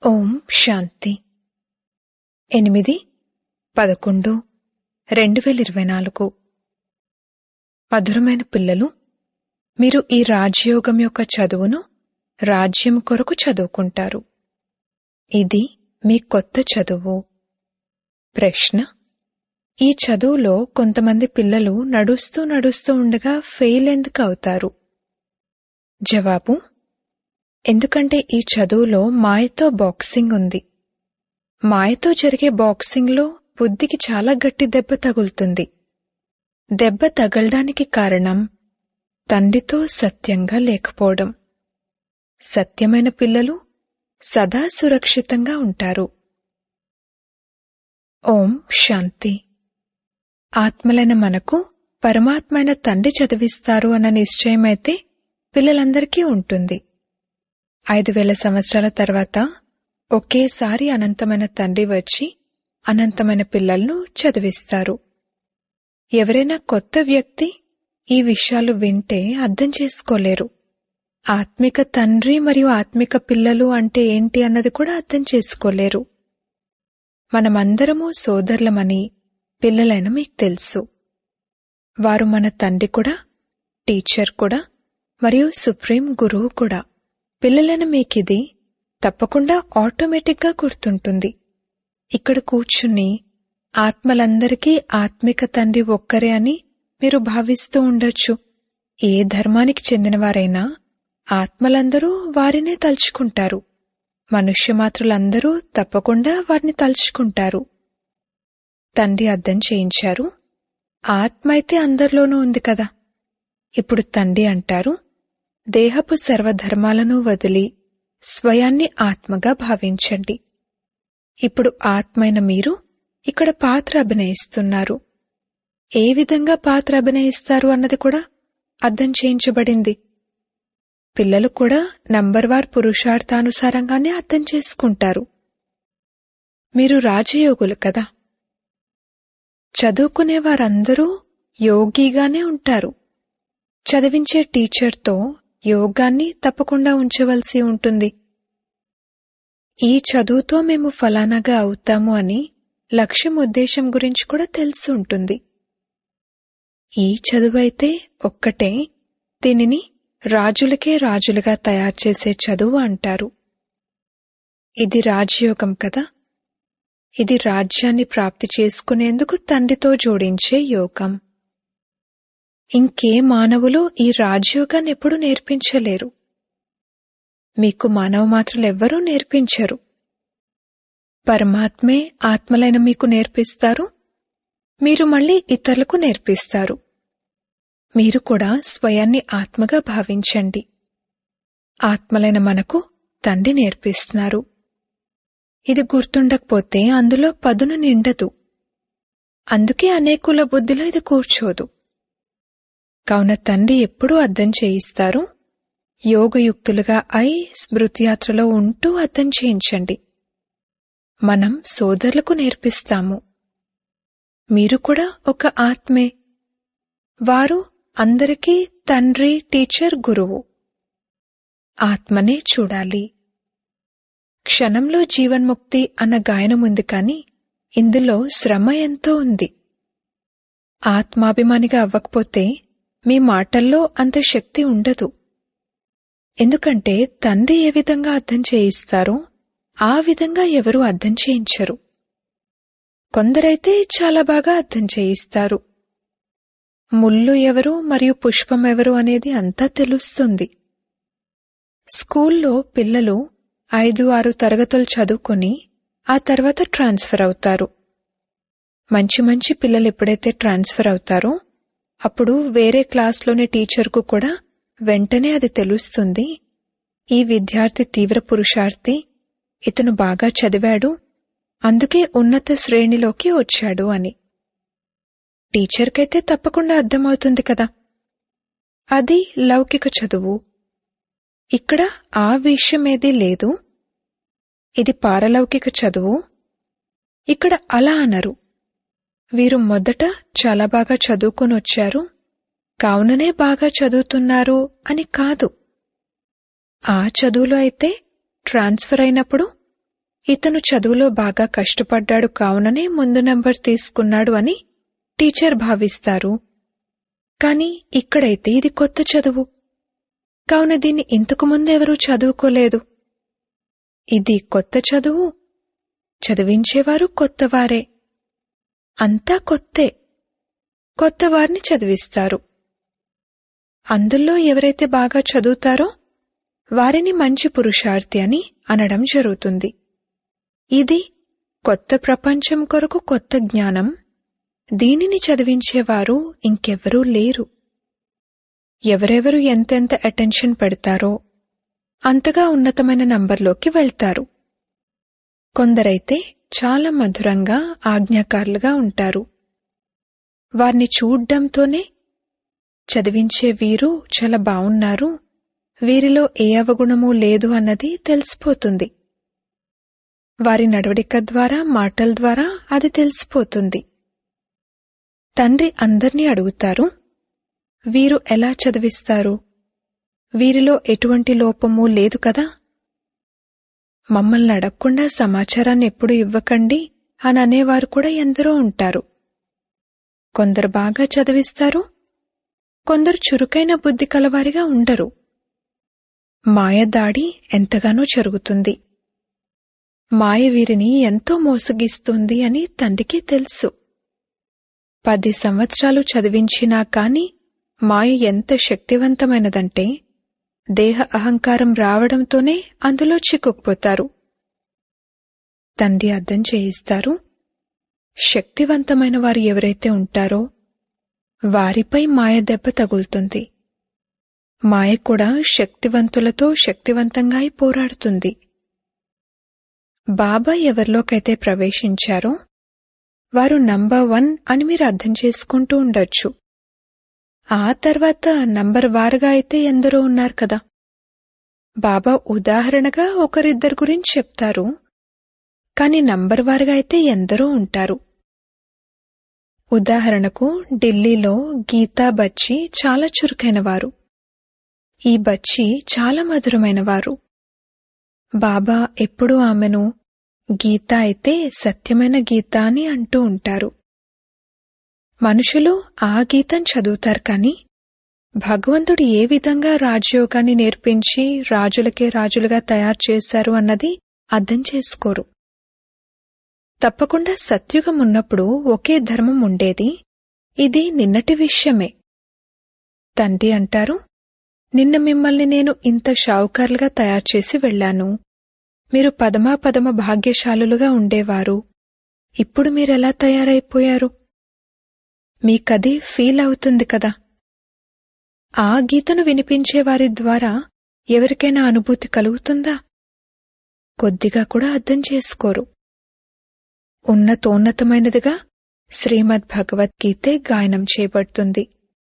ఓం శాంతి ఎనిమిది పదకొండు రెండు వేల ఇరవై నాలుగు మధురమైన పిల్లలు మీరు ఈ రాజయోగం యొక్క చదువును రాజ్యం కొరకు చదువుకుంటారు ఇది మీ కొత్త చదువు ప్రశ్న ఈ చదువులో కొంతమంది పిల్లలు నడుస్తూ నడుస్తూ ఉండగా ఫెయిల్ ఎందుకు అవుతారు జవాబు ఎందుకంటే ఈ చదువులో మాయతో బాక్సింగ్ ఉంది మాయతో జరిగే బాక్సింగ్లో బుద్ధికి చాలా గట్టి దెబ్బ తగులుతుంది దెబ్బ తగలడానికి కారణం తండ్రితో సత్యంగా లేకపోవడం సత్యమైన పిల్లలు సదా సురక్షితంగా ఉంటారు ఓం శాంతి ఆత్మలైన మనకు పరమాత్మైన తండ్రి చదివిస్తారు అన్న నిశ్చయమైతే పిల్లలందరికీ ఉంటుంది ఐదు వేల సంవత్సరాల తర్వాత ఒకేసారి అనంతమైన తండ్రి వచ్చి అనంతమైన పిల్లలను చదివిస్తారు ఎవరైనా కొత్త వ్యక్తి ఈ విషయాలు వింటే అర్థం చేసుకోలేరు ఆత్మిక తండ్రి మరియు ఆత్మిక పిల్లలు అంటే ఏంటి అన్నది కూడా అర్థం చేసుకోలేరు మనమందరము సోదరులమని పిల్లలైన మీకు తెలుసు వారు మన తండ్రి కూడా టీచర్ కూడా మరియు సుప్రీం గురువు కూడా పిల్లలను మీకిది తప్పకుండా ఆటోమేటిక్గా గుర్తుంటుంది ఇక్కడ కూర్చుని ఆత్మలందరికీ ఆత్మిక తండ్రి ఒక్కరే అని మీరు భావిస్తూ ఉండొచ్చు ఏ ధర్మానికి చెందినవారైనా ఆత్మలందరూ వారినే తలుచుకుంటారు మనుష్యమాత్రులందరూ తప్పకుండా వారిని తలుచుకుంటారు తండ్రి అర్థం చేయించారు ఆత్మ అయితే అందరిలోనూ ఉంది కదా ఇప్పుడు తండ్రి అంటారు దేహపు సర్వధర్మాలను వదిలి స్వయాన్ని ఆత్మగా భావించండి ఇప్పుడు ఆత్మైన మీరు ఇక్కడ పాత్ర అభినయిస్తున్నారు ఏ విధంగా పాత్ర అభినయిస్తారు అన్నది కూడా అర్థం చేయించబడింది పిల్లలు కూడా నంబర్వార్ పురుషార్థానుసారంగానే అర్థం చేసుకుంటారు మీరు రాజయోగులు కదా చదువుకునే వారందరూ యోగిగానే ఉంటారు చదివించే టీచర్తో యోగాన్ని తప్పకుండా ఉంచవలసి ఉంటుంది ఈ చదువుతో మేము ఫలానాగా అవుతాము అని లక్ష్యం ఉద్దేశం గురించి కూడా తెలిసి ఉంటుంది ఈ చదువు అయితే ఒక్కటే దీనిని రాజులకే రాజులుగా తయారు చేసే చదువు అంటారు ఇది రాజయోగం కదా ఇది రాజ్యాన్ని ప్రాప్తి చేసుకునేందుకు తండ్రితో జోడించే యోగం ఇంకే మానవులు ఈ రాజయోగాన్ని ఎప్పుడూ నేర్పించలేరు మీకు మానవ మాత్రలెవ్వరూ నేర్పించరు పరమాత్మే ఆత్మలైన మీకు నేర్పిస్తారు మీరు మళ్ళీ ఇతరులకు నేర్పిస్తారు మీరు కూడా స్వయాన్ని ఆత్మగా భావించండి ఆత్మలైన మనకు తండ్రి నేర్పిస్తున్నారు ఇది గుర్తుండకపోతే అందులో పదును నిండదు అందుకే అనేకుల బుద్ధిలో ఇది కూర్చోదు కావున తండ్రి ఎప్పుడూ అర్థం చేయిస్తారు యోగయుక్తులుగా అయి స్మృతియాత్రలో ఉంటూ అర్థం చేయించండి మనం సోదరులకు నేర్పిస్తాము మీరు కూడా ఒక ఆత్మే వారు అందరికీ తండ్రి టీచర్ గురువు ఆత్మనే చూడాలి క్షణంలో జీవన్ముక్తి అన్న గాయనం ఉంది కాని ఇందులో శ్రమ ఎంతో ఉంది ఆత్మాభిమానిగా అవ్వకపోతే మీ మాటల్లో అంత శక్తి ఉండదు ఎందుకంటే తండ్రి ఏ విధంగా అర్థం చేయిస్తారో ఆ విధంగా ఎవరూ అర్థం చేయించరు కొందరైతే చాలా బాగా అర్థం చేయిస్తారు ముళ్ళు ఎవరు మరియు పుష్పం ఎవరు అనేది అంతా తెలుస్తుంది స్కూల్లో పిల్లలు ఐదు ఆరు తరగతులు చదువుకొని ఆ తర్వాత ట్రాన్స్ఫర్ అవుతారు మంచి మంచి పిల్లలు ఎప్పుడైతే ట్రాన్స్ఫర్ అవుతారో అప్పుడు వేరే క్లాస్లోని టీచర్కు కూడా వెంటనే అది తెలుస్తుంది ఈ విద్యార్థి తీవ్ర పురుషార్థి ఇతను బాగా చదివాడు అందుకే ఉన్నత శ్రేణిలోకి వచ్చాడు అని టీచర్కైతే తప్పకుండా అర్థమవుతుంది కదా అది లౌకిక చదువు ఇక్కడ ఆ విషయమేదీ లేదు ఇది పారలౌకిక చదువు ఇక్కడ అలా అనరు వీరు మొదట చాలా బాగా చదువుకొని వచ్చారు కావుననే బాగా చదువుతున్నారు అని కాదు ఆ చదువులో అయితే ట్రాన్స్ఫర్ అయినప్పుడు ఇతను చదువులో బాగా కష్టపడ్డాడు కావుననే ముందు నంబర్ తీసుకున్నాడు అని టీచర్ భావిస్తారు కాని ఇక్కడైతే ఇది కొత్త చదువు కావున దీన్ని ఇంతకు ముందెవరూ చదువుకోలేదు ఇది కొత్త చదువు చదివించేవారు కొత్తవారే అంతా కొత్తే కొత్త వారిని చదివిస్తారు అందులో ఎవరైతే బాగా చదువుతారో వారిని మంచి పురుషార్థి అని అనడం జరుగుతుంది ఇది కొత్త ప్రపంచం కొరకు కొత్త జ్ఞానం దీనిని చదివించేవారు ఇంకెవ్వరూ లేరు ఎవరెవరు ఎంతెంత అటెన్షన్ పెడతారో అంతగా ఉన్నతమైన నంబర్లోకి వెళ్తారు కొందరైతే చాలా మధురంగా ఆజ్ఞాకారులుగా ఉంటారు వారిని చూడ్డంతోనే చదివించే వీరు చాలా బావున్నారు వీరిలో ఏ అవగుణమూ లేదు అన్నది తెలిసిపోతుంది వారి నడవడిక ద్వారా మాటల ద్వారా అది తెలిసిపోతుంది తండ్రి అందర్నీ అడుగుతారు వీరు ఎలా చదివిస్తారు వీరిలో ఎటువంటి లోపము లేదు కదా మమ్మల్ని అడగకుండా సమాచారాన్ని ఎప్పుడు ఇవ్వకండి అని అనేవారు కూడా ఎందరో ఉంటారు కొందరు బాగా చదివిస్తారు కొందరు చురుకైన బుద్ధి కలవారిగా ఉండరు మాయ దాడి ఎంతగానో జరుగుతుంది మాయ వీరిని ఎంతో మోసగిస్తుంది అని తండ్రికి తెలుసు పది సంవత్సరాలు చదివించినా కాని మాయ ఎంత శక్తివంతమైనదంటే దేహ అహంకారం రావడంతోనే అందులో చిక్కుకుపోతారు తండ్రి అర్థం చేయిస్తారు శక్తివంతమైన వారు ఎవరైతే ఉంటారో వారిపై మాయ దెబ్బ తగులుతుంది మాయ కూడా శక్తివంతులతో శక్తివంతంగా అయి పోరాడుతుంది బాబా ఎవరిలోకైతే ప్రవేశించారో వారు నంబర్ వన్ అని మీరు అర్థం చేసుకుంటూ ఉండొచ్చు ఆ తర్వాత నంబర్ వారుగా అయితే ఎందరో ఉన్నారు కదా బాబా ఉదాహరణగా ఒకరిద్దరి గురించి చెప్తారు కాని నంబర్ వారుగా అయితే ఎందరో ఉంటారు ఉదాహరణకు ఢిల్లీలో గీతా బచ్చి చాలా చురుకైన వారు ఈ బచ్చి చాలా మధురమైన వారు బాబా ఎప్పుడూ ఆమెను గీత అయితే సత్యమైన గీత అని అంటూ ఉంటారు మనుషులు ఆ గీతం చదువుతారు కాని భగవంతుడు ఏ విధంగా రాజయోగాన్ని నేర్పించి రాజులకే రాజులుగా తయారు చేశారు అన్నది అర్థం చేసుకోరు తప్పకుండా సత్యుగం ఉన్నప్పుడు ఒకే ధర్మం ఉండేది ఇది నిన్నటి విషయమే తండ్రి అంటారు నిన్న మిమ్మల్ని నేను ఇంత షావుకారులుగా తయారు చేసి వెళ్లాను మీరు పదమా పదమ భాగ్యశాలులుగా ఉండేవారు ఇప్పుడు మీరెలా తయారైపోయారు మీకది ఫీల్ అవుతుంది కదా ఆ గీతను వినిపించే వారి ద్వారా ఎవరికైనా అనుభూతి కలుగుతుందా కొద్దిగా కూడా అర్థం చేసుకోరు ఉన్నతోన్నతమైనదిగా శ్రీమద్ భగవద్గీతే గాయనం చేయబడుతుంది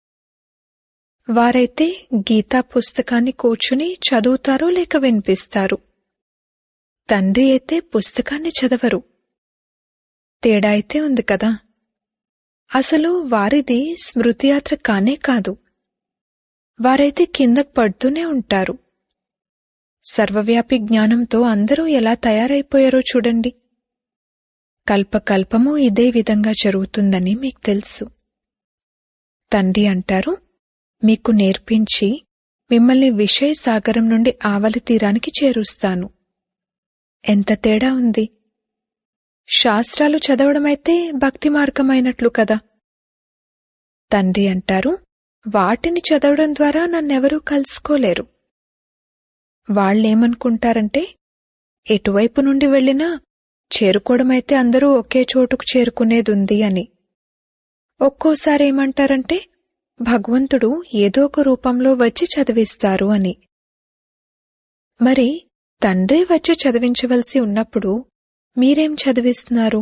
వారైతే గీతా పుస్తకాన్ని కూర్చుని చదువుతారు లేక వినిపిస్తారు తండ్రి అయితే పుస్తకాన్ని చదవరు తేడా అయితే ఉంది కదా అసలు వారిది స్మృతియాత్ర కానే కాదు వారైతే కిందకు పడుతూనే ఉంటారు సర్వవ్యాపి జ్ఞానంతో అందరూ ఎలా తయారైపోయారో చూడండి కల్పకల్పము ఇదే విధంగా జరుగుతుందని మీకు తెలుసు తండ్రి అంటారు మీకు నేర్పించి మిమ్మల్ని విషయ సాగరం నుండి ఆవలి తీరానికి చేరుస్తాను ఎంత తేడా ఉంది శాస్త్రాలు చదవడమైతే భక్తి మార్గమైనట్లు కదా తండ్రి అంటారు వాటిని చదవడం ద్వారా నన్నెవరూ కలుసుకోలేరు వాళ్ళేమనుకుంటారంటే ఎటువైపు నుండి వెళ్ళినా చేరుకోవడమైతే అందరూ ఒకే చోటుకు చేరుకునేదుంది అని ఒక్కోసారి ఏమంటారంటే భగవంతుడు ఏదో ఒక రూపంలో వచ్చి చదివిస్తారు అని మరి తండ్రి వచ్చి చదివించవలసి ఉన్నప్పుడు మీరేం చదివిస్తున్నారు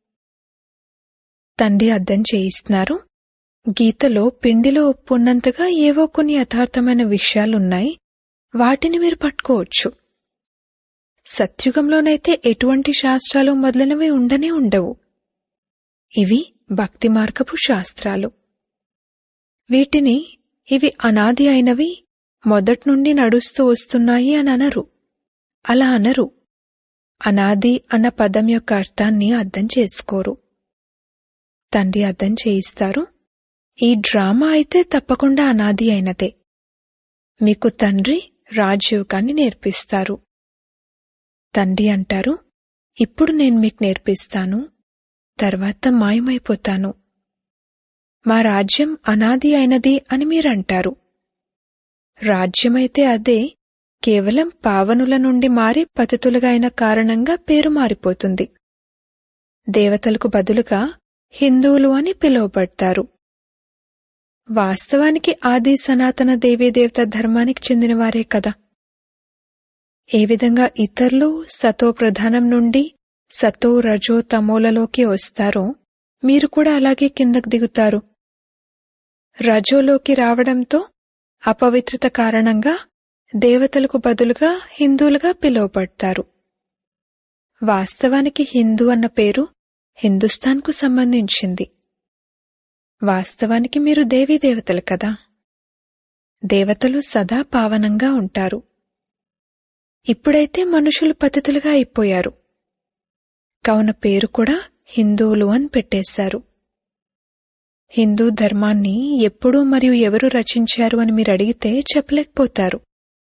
తండ్రి అర్థం చేయిస్తున్నారు గీతలో పిండిలో ఉప్పున్నంతగా ఏవో కొన్ని యథార్థమైన విషయాలున్నాయి వాటిని మీరు పట్టుకోవచ్చు సత్యుగంలోనైతే ఎటువంటి శాస్త్రాలు మొదలైనవి ఉండనే ఉండవు ఇవి భక్తి మార్గపు శాస్త్రాలు వీటిని ఇవి అనాది అయినవి మొదట్నుండి నడుస్తూ వస్తున్నాయి అని అనరు అలా అనరు అనాది అన్న పదం యొక్క అర్థాన్ని అర్థం చేసుకోరు తండ్రి అర్థం చేయిస్తారు ఈ డ్రామా అయితే తప్పకుండా అనాది అయినదే మీకు తండ్రి రాజయోగాన్ని నేర్పిస్తారు తండ్రి అంటారు ఇప్పుడు నేను మీకు నేర్పిస్తాను తర్వాత మాయమైపోతాను మా రాజ్యం అనాది అయినది అని మీరంటారు రాజ్యమైతే అదే కేవలం పావనుల నుండి మారి పతితులుగా అయిన కారణంగా పేరు మారిపోతుంది దేవతలకు బదులుగా హిందువులు అని పిలువబడతారు వాస్తవానికి ఆది సనాతన దేవీదేవత ధర్మానికి చెందినవారే కదా ఏ విధంగా ఇతరులు సతో ప్రధానం నుండి సతో రజో తమోలలోకి వస్తారో మీరు కూడా అలాగే కిందకు దిగుతారు రజోలోకి రావడంతో అపవిత్రత కారణంగా దేవతలకు బదులుగా హిందువులుగా పిలువబడతారు వాస్తవానికి హిందూ అన్న పేరు హిందుస్థాన్కు సంబంధించింది వాస్తవానికి మీరు దేవీ దేవతలు కదా దేవతలు సదా పావనంగా ఉంటారు ఇప్పుడైతే మనుషులు పతితులుగా అయిపోయారు కావున పేరు కూడా హిందువులు అని పెట్టేశారు హిందూ ధర్మాన్ని ఎప్పుడు మరియు ఎవరు రచించారు అని మీరు అడిగితే చెప్పలేకపోతారు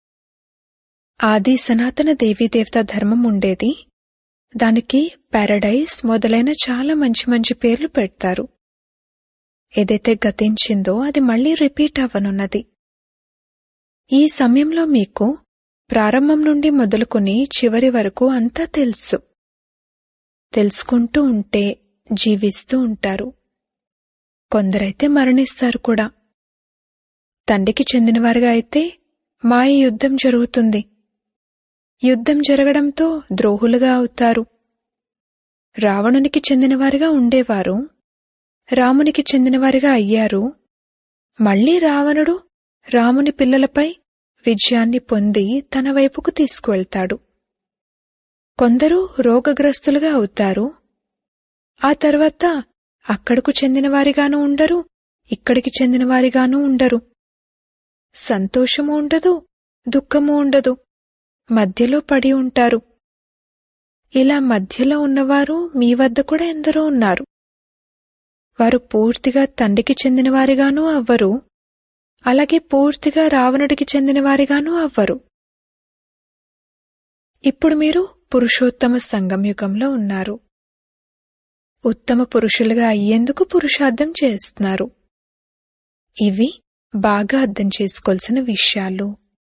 ఆది సనాతన దేవీదేవత ధర్మం ఉండేది దానికి పారడైస్ మొదలైన చాలా మంచి మంచి పేర్లు పెడతారు ఏదైతే గతించిందో అది మళ్లీ రిపీట్ అవ్వనున్నది ఈ సమయంలో మీకు ప్రారంభం నుండి మొదలుకొని చివరి వరకు అంతా తెలుసు తెలుసుకుంటూ ఉంటే జీవిస్తూ ఉంటారు కొందరైతే మరణిస్తారు కూడా తండ్రికి చెందినవారుగా అయితే మాయ యుద్ధం జరుగుతుంది యుద్ధం జరగడంతో ద్రోహులుగా అవుతారు రావణునికి చెందినవారుగా ఉండేవారు రామునికి చెందినవారిగా అయ్యారు మళ్లీ రావణుడు రాముని పిల్లలపై విజయాన్ని పొంది తన వైపుకు తీసుకువెళ్తాడు కొందరు రోగగ్రస్తులుగా అవుతారు ఆ తర్వాత అక్కడకు చెందినవారిగానూ ఉండరు ఇక్కడికి చెందినవారిగానూ ఉండరు సంతోషము ఉండదు దుఃఖము ఉండదు మధ్యలో పడి ఉంటారు ఇలా మధ్యలో ఉన్నవారు మీ వద్ద కూడా ఎందరో ఉన్నారు వారు పూర్తిగా తండ్రికి చెందినవారిగానూ అవ్వరు అలాగే పూర్తిగా రావణుడికి చెందినవారిగానూ అవ్వరు ఇప్పుడు మీరు పురుషోత్తమ సంగమయుగంలో ఉన్నారు ఉత్తమ పురుషులుగా అయ్యేందుకు పురుషార్థం చేస్తున్నారు ఇవి బాగా అర్థం చేసుకోవాల్సిన విషయాలు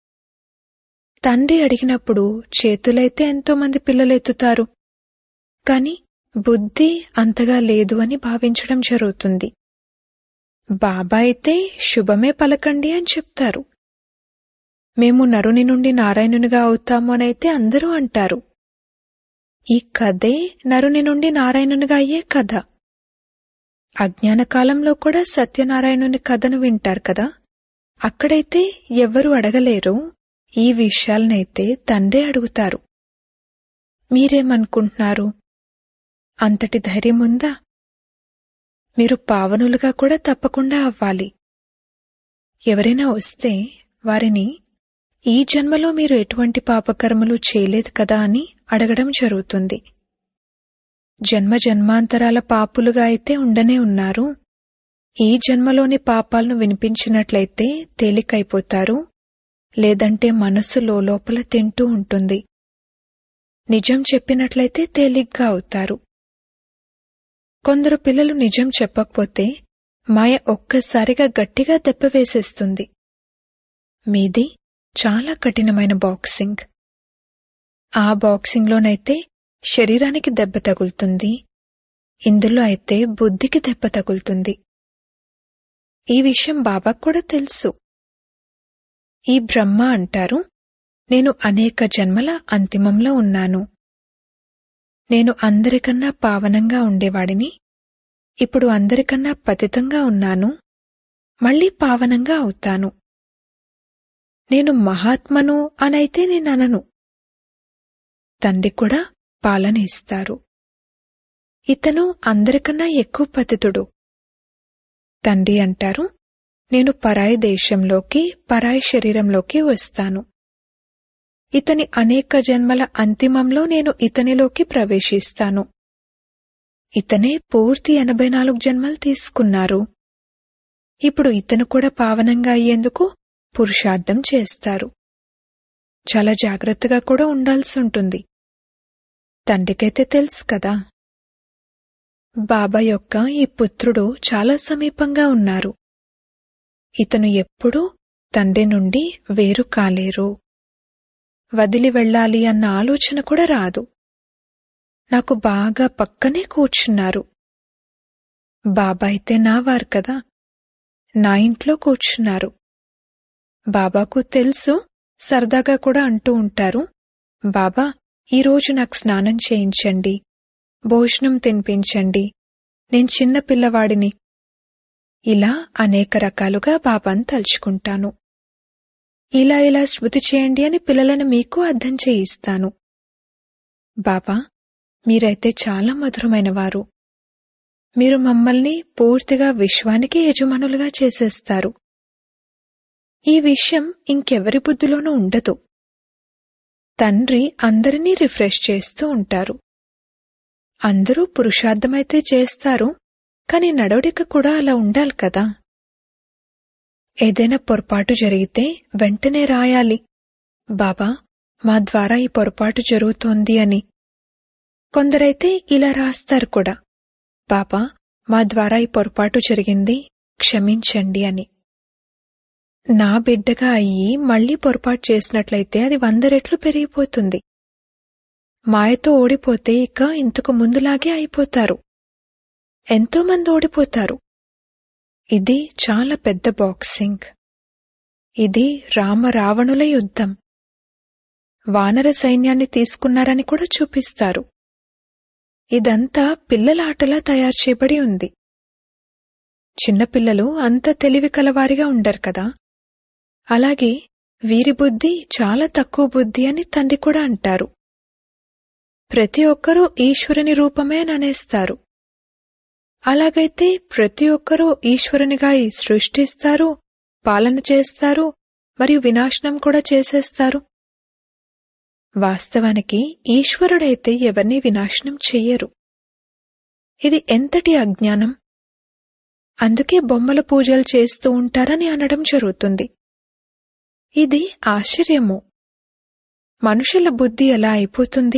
తండ్రి అడిగినప్పుడు చేతులైతే ఎంతో మంది పిల్లలెత్తుతారు కాని బుద్ధి అంతగా లేదు అని భావించడం జరుగుతుంది బాబా అయితే శుభమే పలకండి అని చెప్తారు మేము నరుని నుండి నారాయణునిగా అవుతాము అనైతే అందరూ అంటారు ఈ కథే నరుని నుండి నారాయణునిగా అయ్యే కథ అజ్ఞాన కాలంలో కూడా సత్యనారాయణుని కథను వింటారు కదా అక్కడైతే ఎవ్వరూ అడగలేరు ఈ విషయాలనైతే తండ్రే అడుగుతారు మీరేమనుకుంటున్నారు అంతటి ధైర్యం ఉందా మీరు పావనులుగా కూడా తప్పకుండా అవ్వాలి ఎవరైనా వస్తే వారిని ఈ జన్మలో మీరు ఎటువంటి పాపకర్మలు చేయలేదు కదా అని అడగడం జరుగుతుంది జన్మ జన్మాంతరాల పాపులుగా అయితే ఉండనే ఉన్నారు ఈ జన్మలోని పాపాలను వినిపించినట్లయితే తేలికైపోతారు లేదంటే మనసు లోపల తింటూ ఉంటుంది నిజం చెప్పినట్లయితే తేలిగ్గా అవుతారు కొందరు పిల్లలు నిజం చెప్పకపోతే మాయ ఒక్కసారిగా గట్టిగా దెబ్బ వేసేస్తుంది మీది చాలా కఠినమైన బాక్సింగ్ ఆ బాక్సింగ్లోనైతే శరీరానికి దెబ్బ తగులుతుంది ఇందులో అయితే బుద్ధికి దెబ్బ తగులుతుంది ఈ విషయం బాబాకు కూడా తెలుసు ఈ బ్రహ్మ అంటారు నేను అనేక జన్మల అంతిమంలో ఉన్నాను నేను అందరికన్నా పావనంగా ఉండేవాడిని ఇప్పుడు అందరికన్నా పతితంగా ఉన్నాను మళ్ళీ పావనంగా అవుతాను నేను మహాత్మను అనైతే నేననను తండ్రి కూడా పాలన ఇస్తారు ఇతను అందరికన్నా ఎక్కువ పతితుడు తండ్రి అంటారు నేను పరాయి దేశంలోకి పరాయి శరీరంలోకి వస్తాను ఇతని అనేక జన్మల అంతిమంలో నేను ఇతనిలోకి ప్రవేశిస్తాను ఇతనే పూర్తి ఎనభై నాలుగు జన్మలు తీసుకున్నారు ఇప్పుడు ఇతను కూడా పావనంగా అయ్యేందుకు పురుషార్థం చేస్తారు చాలా జాగ్రత్తగా కూడా ఉండాల్సి ఉంటుంది తండ్రికైతే తెలుసు కదా బాబా యొక్క ఈ పుత్రుడు చాలా సమీపంగా ఉన్నారు ఇతను ఎప్పుడూ తండ్రి నుండి వేరు కాలేరు వదిలి వెళ్ళాలి అన్న ఆలోచన కూడా రాదు నాకు బాగా పక్కనే కూర్చున్నారు బాబా అయితే నా వారు కదా నా ఇంట్లో కూర్చున్నారు బాబాకు తెలుసు సరదాగా కూడా అంటూ ఉంటారు బాబా ఈరోజు నాకు స్నానం చేయించండి భోజనం తినిపించండి నేను చిన్న పిల్లవాడిని ఇలా అనేక రకాలుగా బాబాను తలుచుకుంటాను ఇలా ఇలా శృతి చేయండి అని పిల్లలను మీకు అర్థం చేయిస్తాను బాబా మీరైతే చాలా మధురమైన వారు మీరు మమ్మల్ని పూర్తిగా విశ్వానికి యజమానులుగా చేసేస్తారు ఈ విషయం ఇంకెవరి బుద్ధిలోనూ ఉండదు తండ్రి అందరినీ రిఫ్రెష్ చేస్తూ ఉంటారు అందరూ పురుషార్థమైతే చేస్తారు కాని నడవడిక కూడా అలా ఉండాలి కదా ఏదైనా పొరపాటు జరిగితే వెంటనే రాయాలి బాబా మా ద్వారా ఈ పొరపాటు జరుగుతోంది అని కొందరైతే ఇలా రాస్తారు కూడా బాబా మా ద్వారా ఈ పొరపాటు జరిగింది క్షమించండి అని నా బిడ్డగా అయ్యి మళ్లీ పొరపాటు చేసినట్లయితే అది వంద రెట్లు పెరిగిపోతుంది మాయతో ఓడిపోతే ఇక ఇంతకు ముందులాగే అయిపోతారు ఎంతో మంది ఓడిపోతారు ఇది చాలా పెద్ద బాక్సింగ్ ఇది రామ రావణుల యుద్ధం వానర సైన్యాన్ని తీసుకున్నారని కూడా చూపిస్తారు ఇదంతా పిల్లల ఆటలా తయారు చేయబడి ఉంది చిన్నపిల్లలు అంత తెలివి కలవారిగా ఉండరు కదా అలాగే వీరి బుద్ధి చాలా తక్కువ బుద్ధి అని తండ్రి కూడా అంటారు ప్రతి ఒక్కరూ ఈశ్వరుని రూపమే ననేస్తారు అలాగైతే ప్రతి ఒక్కరూ ఈశ్వరునిగా ఈ సృష్టిస్తారు పాలన చేస్తారు మరియు వినాశనం కూడా చేసేస్తారు వాస్తవానికి ఈశ్వరుడైతే ఎవరిని వినాశనం చెయ్యరు ఇది ఎంతటి అజ్ఞానం అందుకే బొమ్మల పూజలు చేస్తూ ఉంటారని అనడం జరుగుతుంది ఇది ఆశ్చర్యము మనుషుల బుద్ధి ఎలా అయిపోతుంది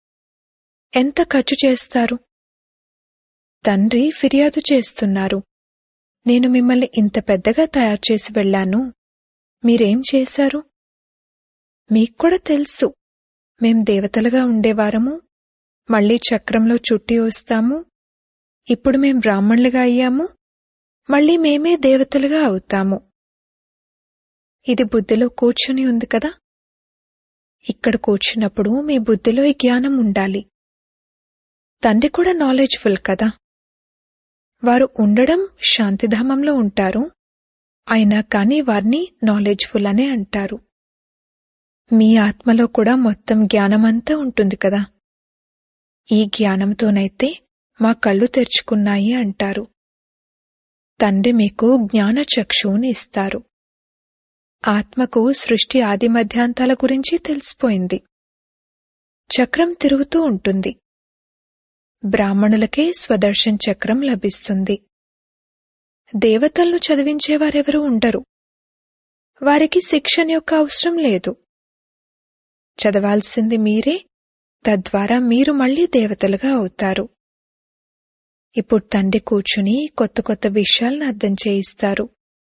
ఎంత ఖర్చు చేస్తారు తండ్రి ఫిర్యాదు చేస్తున్నారు నేను మిమ్మల్ని ఇంత పెద్దగా తయారు చేసి వెళ్ళాను మీరేం చేశారు మీకు కూడా తెలుసు మేం దేవతలుగా ఉండేవారము మళ్ళీ చక్రంలో చుట్టి వస్తాము ఇప్పుడు మేం బ్రాహ్మణులుగా అయ్యాము మళ్ళీ మేమే దేవతలుగా అవుతాము ఇది బుద్ధిలో కూర్చుని ఉంది కదా ఇక్కడ కూర్చున్నప్పుడు మీ బుద్ధిలో ఈ జ్ఞానం ఉండాలి తండ్రి కూడా నాలెడ్జ్ఫుల్ కదా వారు ఉండడం శాంతిధామంలో ఉంటారు అయినా కానీ వారిని నాలెడ్జ్ఫుల్ అనే అంటారు మీ ఆత్మలో కూడా మొత్తం జ్ఞానమంతా ఉంటుంది కదా ఈ జ్ఞానంతోనైతే మా కళ్ళు తెరుచుకున్నాయి అంటారు తండ్రి మీకు జ్ఞాన చక్షువుని ఇస్తారు ఆత్మకు సృష్టి ఆది మధ్యాంతాల గురించి తెలిసిపోయింది చక్రం తిరుగుతూ ఉంటుంది బ్రాహ్మణులకే స్వదర్శన్ చక్రం లభిస్తుంది దేవతలను చదివించేవారెవరూ ఉండరు వారికి శిక్షణ యొక్క అవసరం లేదు చదవాల్సింది మీరే తద్వారా మీరు మళ్లీ దేవతలుగా అవుతారు ఇప్పుడు తండ్రి కూర్చుని కొత్త కొత్త విషయాలను అర్థం చేయిస్తారు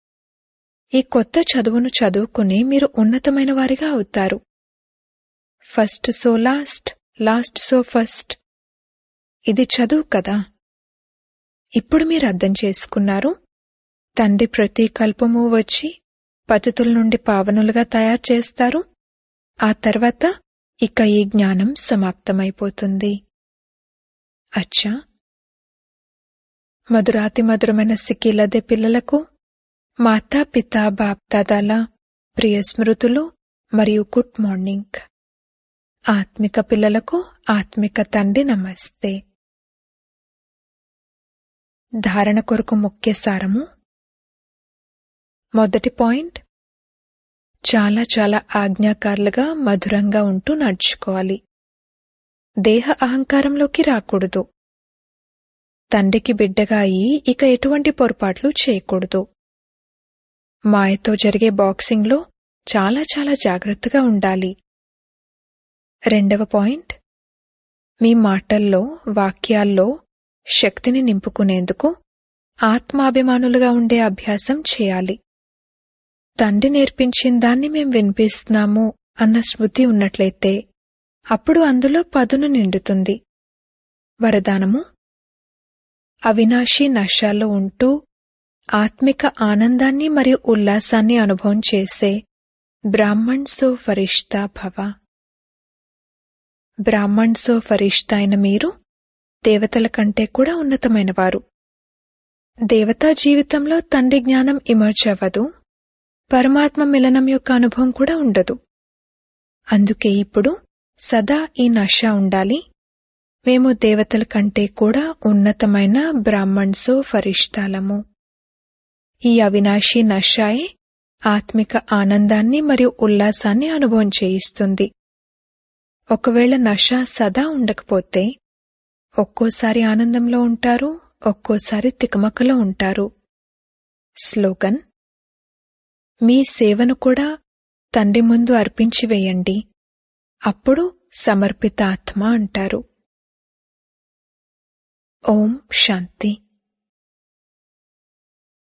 ఈ కొత్త చదువును చదువుకుని మీరు ఉన్నతమైన వారిగా అవుతారు first so last last so first ఇది చదువు కదా ఇప్పుడు మీరు అర్థం చేసుకున్నారు తండ్రి ప్రతి కల్పము వచ్చి పతితుల నుండి పావనులుగా తయారు చేస్తారు ఆ తర్వాత ఇక ఈ జ్ఞానం సమాప్తమైపోతుంది అచ్చా మధురాతి మధురమైన సిక్కిలదే పిల్లలకు మాతా పితా బాప్దాదాల ప్రియ స్మృతులు మరియు గుడ్ మార్నింగ్ ఆత్మిక పిల్లలకు ఆత్మిక తండ్రి నమస్తే ధారణ కొరకు ముఖ్య సారము మొదటి పాయింట్ చాలా చాలా ఆజ్ఞాకారులుగా మధురంగా ఉంటూ నడుచుకోవాలి దేహ అహంకారంలోకి రాకూడదు తండ్రికి బిడ్డగా అయి ఇక ఎటువంటి పొరపాట్లు చేయకూడదు మాయతో జరిగే బాక్సింగ్లో చాలా చాలా జాగ్రత్తగా ఉండాలి రెండవ పాయింట్ మీ మాటల్లో వాక్యాల్లో శక్తిని నింపుకునేందుకు ఆత్మాభిమానులుగా ఉండే అభ్యాసం చేయాలి తండ్రి నేర్పించిన దాన్ని మేం వినిపిస్తున్నాము అన్న స్మృతి ఉన్నట్లయితే అప్పుడు అందులో పదును నిండుతుంది వరదానము అవినాశి నశాల్లో ఉంటూ ఆత్మిక ఆనందాన్ని మరియు ఉల్లాసాన్ని అనుభవం చేసే బ్రాహ్మణ్ సో ఫరిష్తా భవ బ్రాహ్మణ్ సో ఫరిష్తా అయిన మీరు దేవతల కంటే కూడా ఉన్నతమైనవారు దేవతా జీవితంలో తండ్రి జ్ఞానం ఇమర్జ్ అవ్వదు పరమాత్మ మిలనం యొక్క అనుభవం కూడా ఉండదు అందుకే ఇప్పుడు సదా ఈ నష ఉండాలి మేము దేవతల కంటే కూడా ఉన్నతమైన బ్రాహ్మణ్సో ఫరిష్టాలము ఈ అవినాశి నషాయే ఆత్మిక ఆనందాన్ని మరియు ఉల్లాసాన్ని అనుభవం చేయిస్తుంది ఒకవేళ నష సదా ఉండకపోతే ఒక్కోసారి ఆనందంలో ఉంటారు ఒక్కోసారి తికమకలో ఉంటారు స్లోగన్ మీ సేవను కూడా తండ్రి ముందు అర్పించి వేయండి అప్పుడు సమర్పిత ఆత్మ అంటారు ఓం శాంతి